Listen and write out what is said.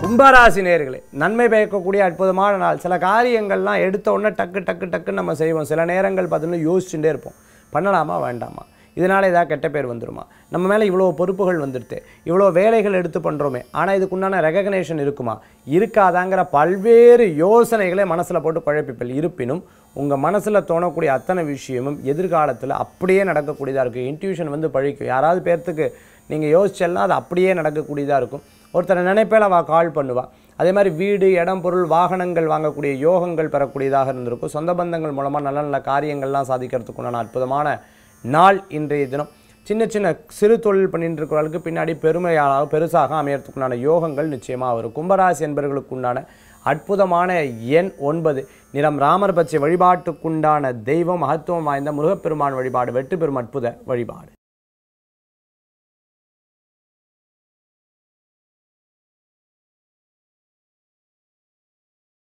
கும்பராசி நேர்களே நன்மை பயக்கக்கூடிய அற்புதமான நாள் சில காரியங்கள்லாம் எடுத்த உடனே டக்கு டக்கு டக்குன்னு நம்ம செய்வோம் சில நேரங்கள் பார்த்தீங்கன்னா யோசிச்சுட்டே இருப்போம் பண்ணலாமா வேண்டாமா இதனால் ஏதாவது கெட்ட பேர் வந்துருமா நம்ம மேலே இவ்வளோ பொறுப்புகள் வந்துடுது இவ்வளோ வேலைகள் எடுத்து பண்ணுறோமே ஆனால் இதுக்குண்டான ரெகக்னேஷன் இருக்குமா இருக்காதாங்கிற பல்வேறு யோசனைகளை மனசில் போட்டு குழப்பிப்பல் இருப்பினும் உங்கள் மனசில் தோணக்கூடிய அத்தனை விஷயமும் எதிர்காலத்தில் அப்படியே நடக்கக்கூடியதாக இருக்கும் இன்ட்யூஷன் வந்து பழிக்கும் யாராவது பேர்த்துக்கு நீங்கள் யோசிச்செல்லாம் அது அப்படியே நடக்கக்கூடியதாக இருக்கும் ஒருத்தரை நினைப்பேல அவள் கால் பண்ணுவா அதே மாதிரி வீடு இடம் பொருள் வாகனங்கள் வாங்கக்கூடிய யோகங்கள் பெறக்கூடியதாக இருந்திருக்கும் சொந்த பந்தங்கள் மூலமாக நல்ல நல்ல காரியங்கள்லாம் சாதிக்கிறதுக்குண்டான அற்புதமான நாள் இன்றைய தினம் சின்ன சின்ன சிறு தொழில் பண்ணிட்டு இருக்கிறவர்களுக்கு பின்னாடி பெருமையாக பெருசாக அமையறதுக்குண்டான யோகங்கள் நிச்சயமாக வரும் கும்பராசி என்பவர்களுக்குண்டான அற்புதமான எண் ஒன்பது நிறம் ராமர் பச்சை வழிபாட்டுக்குண்டான தெய்வம் மகத்துவம் வாய்ந்த முருகப்பெருமான் வழிபாடு வெற்றி பெறும் அற்புத வழிபாடு